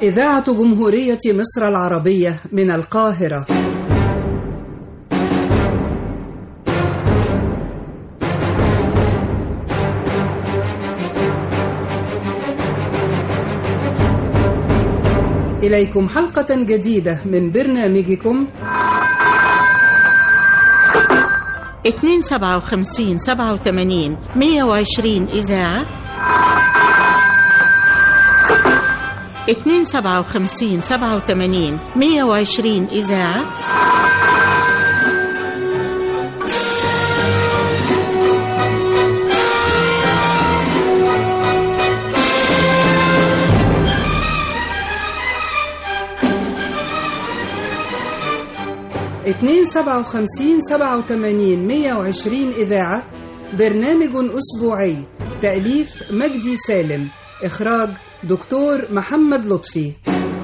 إذاعة جمهورية مصر العربية من القاهرة إليكم حلقة جديدة من برنامجكم 257 87 120 إذاعة 257 87 120 إذاعة اتنين سبعة وخمسين سبعة وتمانين مية وعشرين إذاعة برنامج أسبوعي تأليف مجدي سالم إخراج دكتور محمد لطفي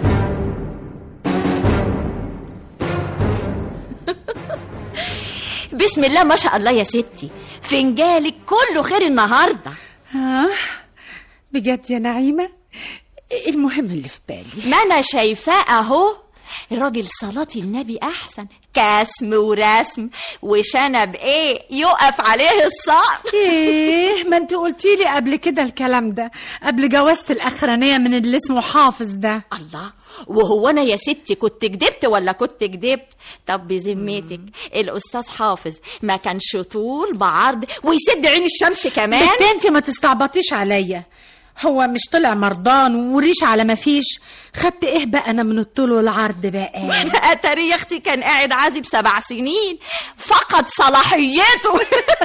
بسم الله ما شاء الله يا ستي فنجالك كله خير النهارده آه بجد يا نعيمة المهم اللي في بالي ما انا شايفاه اهو الراجل صلاة النبي احسن كسم ورسم وشنب ايه يقف عليه الصقر ايه ما انت قلتي لي قبل كده الكلام ده قبل جوازة الاخرانية من اللي اسمه حافظ ده الله وهو انا يا ستي كنت كدبت ولا كنت كدبت طب بذمتك الاستاذ حافظ ما كانش طول بعرض ويسد عين الشمس كمان بنت انت ما تستعبطيش عليا هو مش طلع مرضان وريش على ما فيش خدت ايه بقى انا من الطول والعرض بقى اتاري يا اختي كان قاعد عازب سبع سنين فقد صلاحيته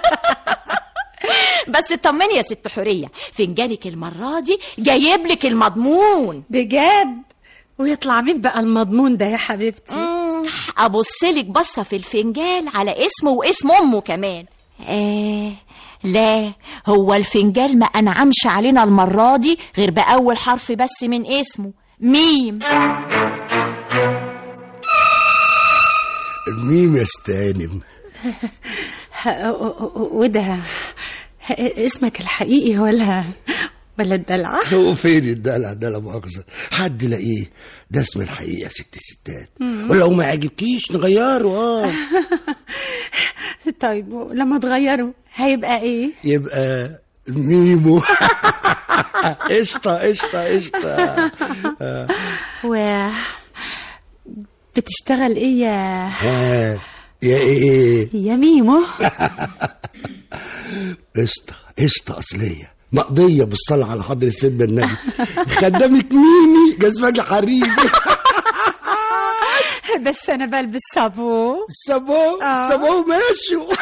بس اطمني يا ست حوريه فنجانك المره دي جايب لك المضمون بجد ويطلع مين بقى المضمون ده يا حبيبتي مم، ابص لك بصه في الفنجان على اسمه واسم امه كمان آه لا هو الفنجان ما انعمش علينا المره دي غير باول حرف بس من اسمه ميم ميم يستانم وده اسمك الحقيقي ولا ولا الدلع هو فين الدلع ده لا مؤاخذة حد لاقيه ده اسم الحقيقة يا ست الستات ولو ما عجبكيش نغيره اه طيب لما تغيره هيبقى ايه يبقى ميمو قشطة قشطة قشطة و بتشتغل ايه يا ها يا ايه يا ميمو قشطة قشطة أصلية مقضية بالصلاة على حضرة سيدنا النبي خدامك ميمي جزمة حريم بس انا بلبس صابو السبو السبو ماشي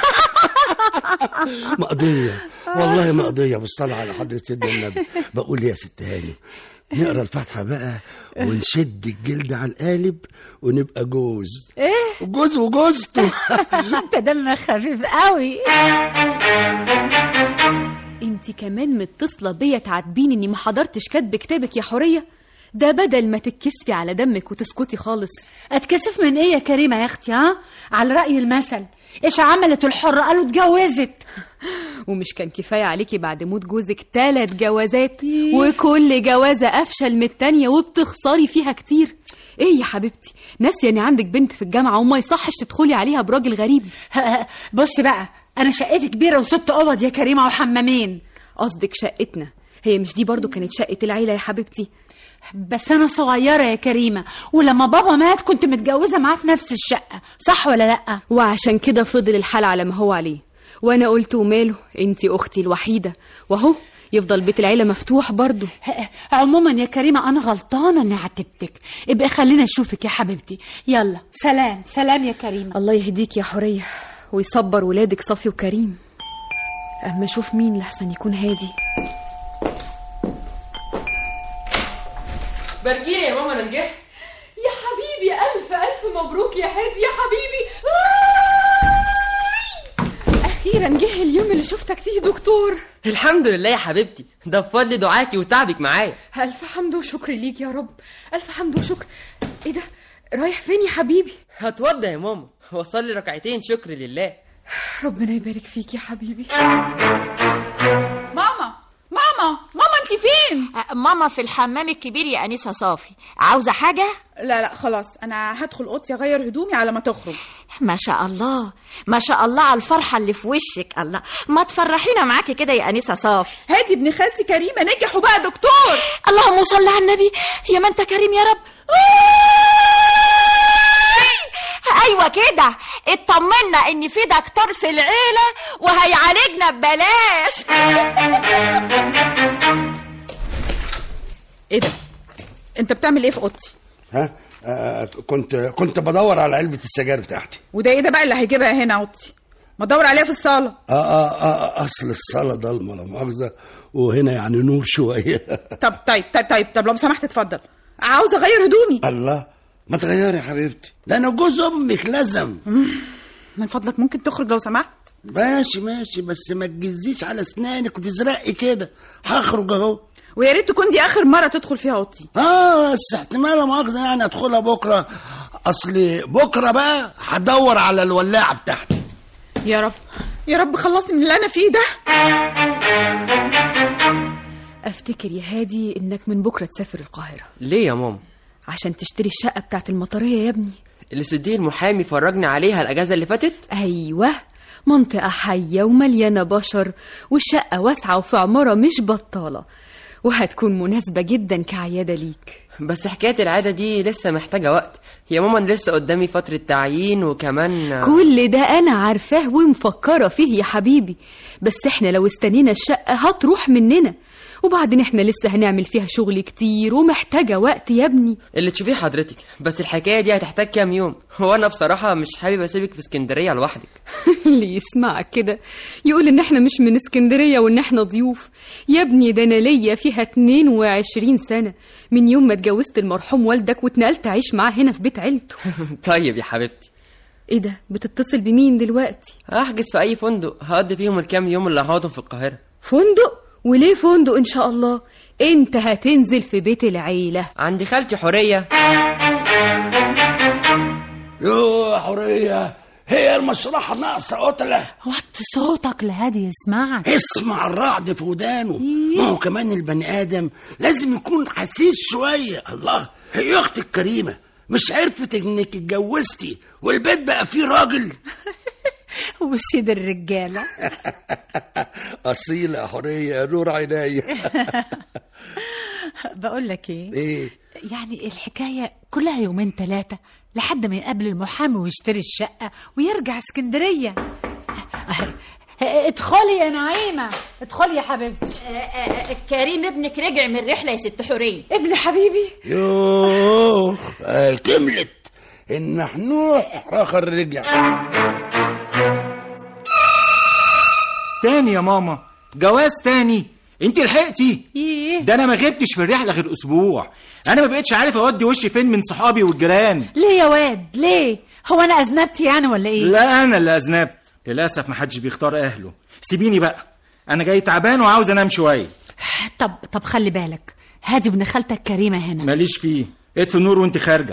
مقضية والله مقضية بالصلاة على حضرة سيدنا النبي بقول يا ست هانم نقرا الفاتحة بقى ونشد الجلد على القالب ونبقى جوز ايه جوز وجوزته انت دمك خفيف قوي انت كمان متصله بيا تعاتبيني اني ما حضرتش كاتب كتابك يا حوريه ده بدل ما تتكسفي على دمك وتسكتي خالص اتكسف من ايه يا كريمه يا اختي ها على راي المثل ايش عملت الحره قالوا اتجوزت ومش كان كفايه عليكي بعد موت جوزك تلات جوازات وكل جوازه افشل من التانيه وبتخسري فيها كتير ايه يا حبيبتي ناسيه ان عندك بنت في الجامعه وما يصحش تدخلي عليها براجل غريب بصي بقى انا شقتي كبيره وست اوض يا كريمه وحمامين قصدك شقتنا هي مش دي برضو كانت شقه العيله يا حبيبتي بس انا صغيره يا كريمه ولما بابا مات كنت متجوزه معاه في نفس الشقه صح ولا لا وعشان كده فضل الحال على ما هو عليه وانا قلت وماله انتي اختي الوحيده واهو يفضل بيت العيله مفتوح برضو عموما يا كريمه انا غلطانه اني عاتبتك ابقى خلينا نشوفك يا حبيبتي يلا سلام سلام يا كريمه الله يهديك يا حوريه ويصبر ولادك صافي وكريم اما اشوف مين لحسن يكون هادي برجيلي يا ماما انا نجحت يا حبيبي الف الف مبروك يا هادي يا حبيبي اخيرا جه اليوم اللي شفتك فيه دكتور الحمد لله يا حبيبتي ده بفضل دعاكي وتعبك معايا الف حمد وشكر ليك يا رب الف حمد وشكر ايه ده رايح فين يا حبيبي هتوضى يا ماما وصلي ركعتين شكر لله ربنا يبارك فيك يا حبيبي ماما ماما ماما انت انت فين آه، ماما في الحمام الكبير يا انسه صافي عاوزه حاجه لا لا خلاص انا هدخل اوضتي اغير هدومي على ما تخرج ما شاء الله ما شاء الله على الفرحه اللي في وشك الله ما تفرحينا معاكي كده يا انسه صافي هادي ابن خالتي كريمه نجح وبقى دكتور اللهم صل على النبي يا ما انت كريم يا رب ايوه كده اطمنا ان في دكتور في العيله وهيعالجنا ببلاش ايه ده انت بتعمل ايه في اوضتي ها آه كنت كنت بدور على علبه السجاير بتاعتي وده ايه ده بقى اللي هيجيبها هنا اوضتي ما ادور عليها في الصاله آه, آه, اه اصل الصاله ضلمه لا مؤاخذه وهنا يعني نور شويه طب طيب طيب طيب طب لو سمحت اتفضل عاوز اغير هدومي الله ما تغيري يا حبيبتي ده انا جوز امك لازم من فضلك ممكن تخرج لو سمحت ماشي ماشي بس ما تجزيش على اسنانك وتزرقي كده هخرج اهو ويا ريت تكون دي اخر مره تدخل فيها اوضتي اه بس احتمال لا مؤاخذه يعني ادخلها بكره اصل بكره بقى هدور على الولاعه بتاعتي يا رب يا رب خلصني من اللي انا فيه ده افتكر يا هادي انك من بكره تسافر القاهره ليه يا ماما عشان تشتري الشقه بتاعت المطريه يا ابني اللي صديق المحامي فرجني عليها الاجازه اللي فاتت ايوه منطقه حيه ومليانه بشر والشقه واسعه وفي عماره مش بطاله وهتكون مناسبه جدا كعياده ليك بس حكايه العاده دي لسه محتاجه وقت يا ماما أنا لسه قدامي فتره تعيين وكمان كل ده انا عارفاه ومفكره فيه يا حبيبي بس احنا لو استنينا الشقه هتروح مننا وبعدين احنا لسه هنعمل فيها شغل كتير ومحتاجه وقت يا ابني اللي تشوفيه حضرتك بس الحكايه دي هتحتاج كام يوم وانا بصراحه مش حابب اسيبك في اسكندريه لوحدك اللي يسمعك كده يقول ان احنا مش من اسكندريه وان احنا ضيوف يا ابني ده انا ليا فيها 22 سنه من يوم ما اتجوزت المرحوم والدك واتنقلت اعيش معاه هنا في بيت عيلته طيب يا حبيبتي ايه ده بتتصل بمين دلوقتي هحجز في اي فندق هقضي فيهم الكام يوم اللي هقعدهم في القاهره فندق وليه فندق ان شاء الله انت هتنزل في بيت العيله عندي خالتي حوريه يو حوريه هي المشرحه ناقصه قتله وطي صوتك لهادي يسمعك اسمع الرعد في ودانه ما هو كمان البني ادم لازم يكون حسيس شويه الله هي اختي الكريمه مش عرفت انك اتجوزتي والبيت بقى فيه راجل وسيد الرجالة اصيله يا حوريه يا نور عينيا بقول لك ايه ايه يعني الحكاية كلها يومين ثلاثة لحد ما يقابل المحامي ويشتري الشقة ويرجع اسكندرية ادخلي يا نعيمة ادخلي يا حبيبتي كريم ابنك رجع من الرحله يا ست حوريه ابن حبيبي يوه آه، كملت النحنوح رخر رجع تاني يا ماما جواز تاني انت لحقتي ايه ده انا ما غبتش في الرحله غير اسبوع انا ما بقتش عارف اودي وشي فين من صحابي والجيران ليه يا واد ليه هو انا اذنبت يعني ولا ايه لا انا اللي اذنبت للاسف ما حدش بيختار اهله سيبيني بقى انا جاي تعبان وعاوز انام شويه طب طب خلي بالك هادي ابن خالتك كريمة هنا ماليش فيه اطفي النور وانت خارجه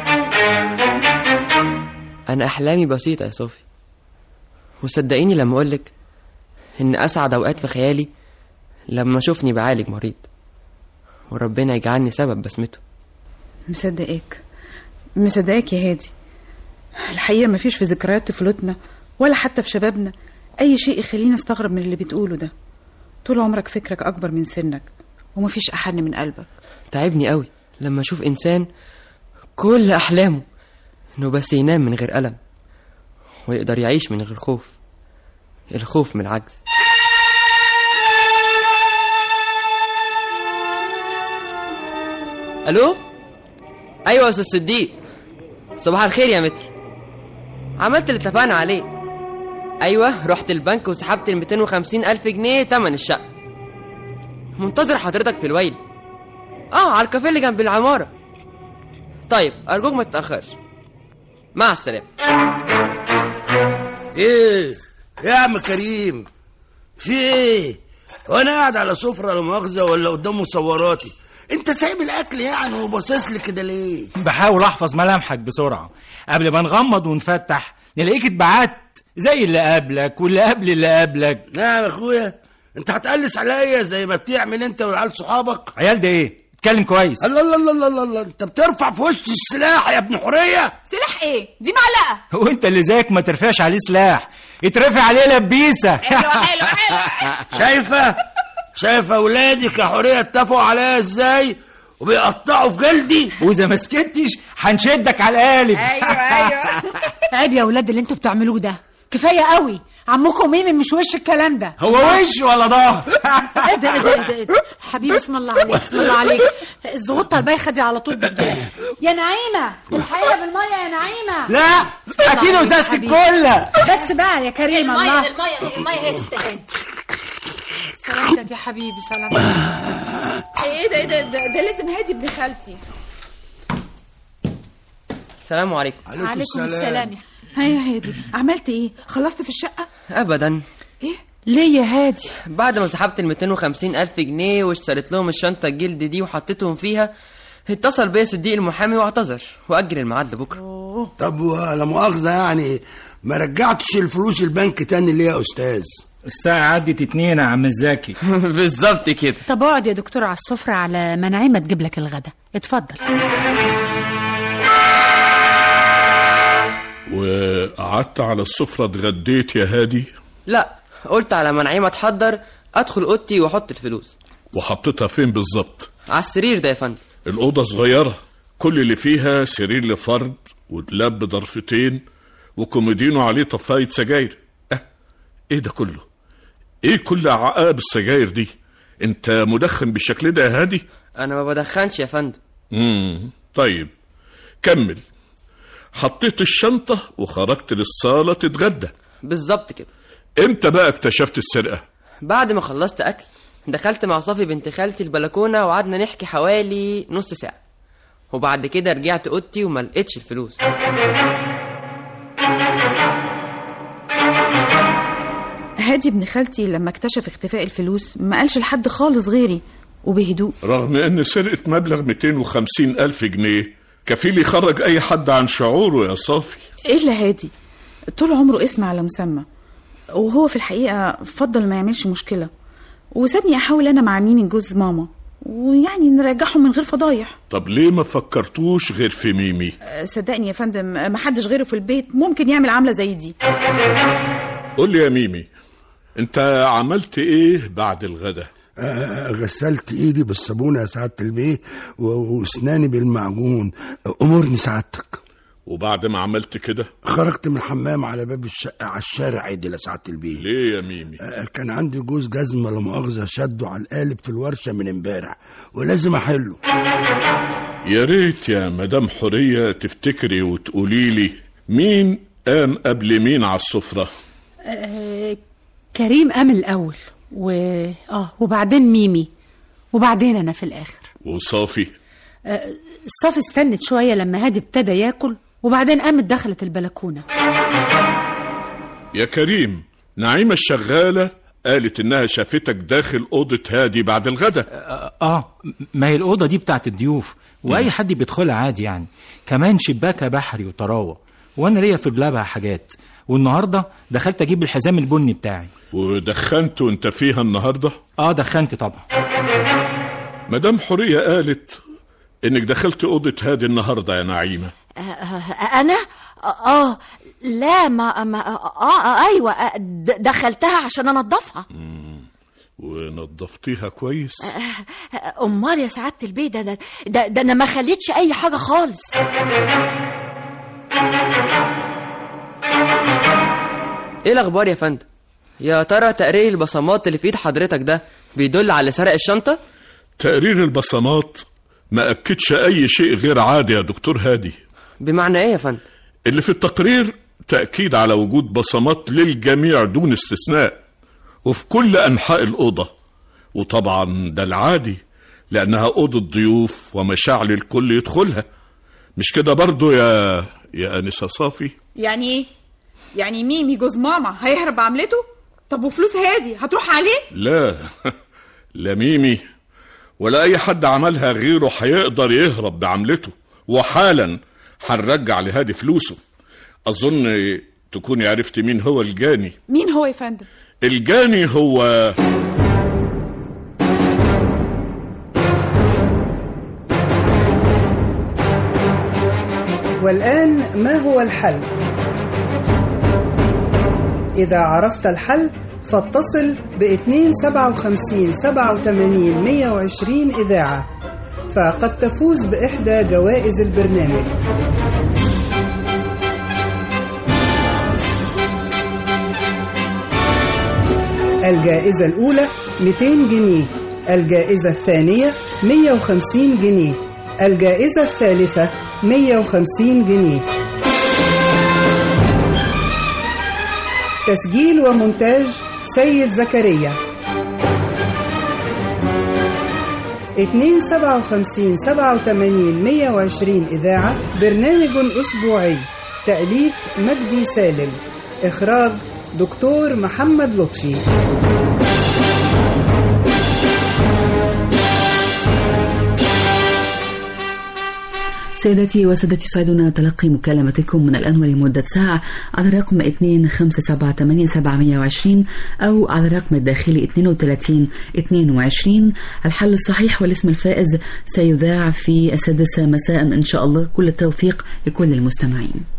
انا احلامي بسيطه يا صوفي وصدقيني لما اقولك ان اسعد اوقات في خيالي لما اشوفني بعالج مريض وربنا يجعلني سبب بسمته مصدقاك مصدقاك يا هادي الحقيقه مفيش في ذكريات طفولتنا ولا حتى في شبابنا اي شيء يخلينا استغرب من اللي بتقوله ده طول عمرك فكرك اكبر من سنك ومفيش احن من قلبك تعبني قوي لما اشوف انسان كل احلامه انه بس ينام من غير الم ويقدر يعيش من غير خوف الخوف من العجز الو ايوه يا استاذ صديق صباح الخير يا متر عملت اللي اتفقنا عليه ايوه رحت البنك وسحبت ال 250 الف جنيه تمن الشقه منتظر حضرتك في الويل اه على الكافيه اللي جنب العماره طيب ارجوك ما تتاخرش مع السلامه ايه يا عم كريم في ايه وانا قاعد على سفره لا مؤاخذه ولا قدام مصوراتي انت سايب الاكل يعني وباصص لي كده ليه بحاول احفظ ملامحك بسرعه قبل ما نغمض ونفتح نلاقيك اتبعت زي اللي قبلك واللي قبل اللي قبلك نعم يا اخويا انت هتقلس عليا زي ما بتعمل انت والعيال صحابك عيال ده ايه اتكلم كويس الله الله الله الله الله انت بترفع في وش السلاح يا ابن حوريه سلاح ايه دي معلقه وانت اللي زيك ما ترفعش عليه سلاح يترفع عليه لبيسه حلو حلو حلو شايفه شايفه اولادك يا حوريه اتفقوا عليا ازاي وبيقطعوا في جلدي واذا ما سكتش هنشدك على القالب ايوه ايوه عيب يا ولاد اللي انتوا بتعملوه ده كفايه قوي عمكم ميمي مش وش الكلام ده هو وش ولا ظهر ايه ده ايه ده ايه ده إيه ده؟ حبيبي اسم الله عليك اسم الله عليك الزغطه البايخه دي على طول بتجيلك يا نعيمه الحقيقه بالميه يا نعيمه لا هاتيله ازازه حبيبي. الكله بس بقى يا كريم الله الميه الميه هي ست هاني سلامتك يا حبيبي سلامتك ايه ده ايه ده ده, ده لازم هادي ابن خالتي السلام عليكم عليكم السلام ها يا هادي عملت ايه خلصت في الشقه ابدا ليه يا هادي بعد ما سحبت ال 250 الف جنيه واشتريت لهم الشنطه الجلد دي وحطيتهم فيها اتصل بيا صديق المحامي واعتذر واجل الميعاد لبكره طب ولا مؤاخذه يعني ما رجعتش الفلوس البنك تاني ليه يا استاذ الساعه عدت اتنين يا عم زكي بالظبط كده طب اقعد يا دكتور على السفره على ما نعيمه تجيب لك الغدا اتفضل وقعدت على السفرة اتغديت يا هادي لا قلت على ما نعيمه تحضر ادخل اوضتي واحط الفلوس وحطيتها فين بالظبط على السرير ده يا فندم الأوضة صغيرة كل اللي فيها سرير لفرد ودلاب بضرفتين وكومودينو عليه طفاية سجاير اه ايه ده كله ايه كل عقاب السجاير دي انت مدخن بالشكل ده يا هادي انا ما بدخنش يا فندم امم طيب كمل حطيت الشنطة وخرجت للصالة تتغدى بالظبط كده امتى بقى اكتشفت السرقة بعد ما خلصت اكل دخلت مع صافي بنت خالتي البلكونه وقعدنا نحكي حوالي نص ساعه وبعد كده رجعت اوضتي وما لقيتش الفلوس هادي ابن خالتي لما اكتشف اختفاء الفلوس ما قالش لحد خالص غيري وبهدوء رغم ان سرقة مبلغ 250 ألف جنيه كفيل يخرج أي حد عن شعوره يا صافي الا هادي طول عمره اسم على مسمى وهو في الحقيقه فضل ما يعملش مشكله وسابني احاول انا مع ميمي جوز ماما ويعني نرجعهم من غير فضايح طب ليه ما فكرتوش غير في ميمي أه، صدقني يا فندم أه، محدش غيره في البيت ممكن يعمل عامله زي دي قول لي يا ميمي انت عملت ايه بعد الغدا آه، غسلت ايدي بالصابونه يا سعاده البيه و- واسناني بالمعجون امرني سعادتك وبعد ما عملت كده خرجت من الحمام على باب الشقه على الشارع عدل يا سعاده البيه ليه يا ميمي آه، كان عندي جوز جزمه لا مؤاخذه شده على القالب في الورشه من امبارح ولازم احله يا ريت يا مدام حورية تفتكري وتقولي لي مين قام قبل مين على السفرة آه كريم قام الاول و اه وبعدين ميمي وبعدين انا في الاخر وصافي آه صافي استنت شويه لما هادي ابتدى ياكل وبعدين قامت دخلت البلكونه يا كريم نعيمة الشغالة قالت انها شافتك داخل اوضة هادي بعد الغدا اه ما هي الاوضه دي بتاعت الضيوف واي حد بيدخلها عادي يعني كمان شباكها بحري وطراوه وانا ليا في بلابها حاجات والنهارده دخلت اجيب الحزام البني بتاعي ودخنت وانت فيها النهاردة اه دخنت طبعا مدام حورية قالت انك دخلت اوضة هادي النهاردة يا نعيمة آه، آه، انا اه لا ما, ما آه, اه ايوه آه، د- دخلتها عشان انضفها ونظفتيها كويس آه، امال يا سعاده البيه ده ده, ده ده انا ما خليتش اي حاجه خالص ايه الاخبار يا فندم يا ترى تقرير البصمات اللي في ايد حضرتك ده بيدل على اللي سرق الشنطه تقرير البصمات ما أكدش أي شيء غير عادي يا دكتور هادي بمعنى ايه يا فندم اللي في التقرير تأكيد على وجود بصمات للجميع دون استثناء وفي كل أنحاء الأوضة وطبعا ده العادي لأنها أوضة ضيوف ومشاعل الكل يدخلها مش كده برضو يا يا أنسة صافي يعني ايه يعني ميمي جوز ماما هيهرب بعملته طب وفلوس هادي هتروح عليه لا لا ميمي ولا أي حد عملها غيره هيقدر يهرب بعملته وحالا هنرجع لهادي فلوسه أظن تكوني عرفت مين هو الجاني مين هو يا فندم الجاني هو والآن ما هو الحل؟ إذا عرفت الحل فاتصل ب 257 87 120 إذاعة فقد تفوز بإحدى جوائز البرنامج الجائزة الأولى 200 جنيه الجائزة الثانية 150 جنيه الجائزة الثالثة 150 جنيه تسجيل ومونتاج سيد زكريا 257 87 120 إذاعة برنامج أسبوعي تأليف مجدي سالم إخراج دكتور محمد لطفي سيداتي وسادتي يسعدنا تلقي مكالمتكم من الآن ولمدة ساعة على الرقم 2578720 أو على الرقم الداخلي 32 22 الحل الصحيح والاسم الفائز سيذاع في السادسة مساء إن شاء الله كل التوفيق لكل المستمعين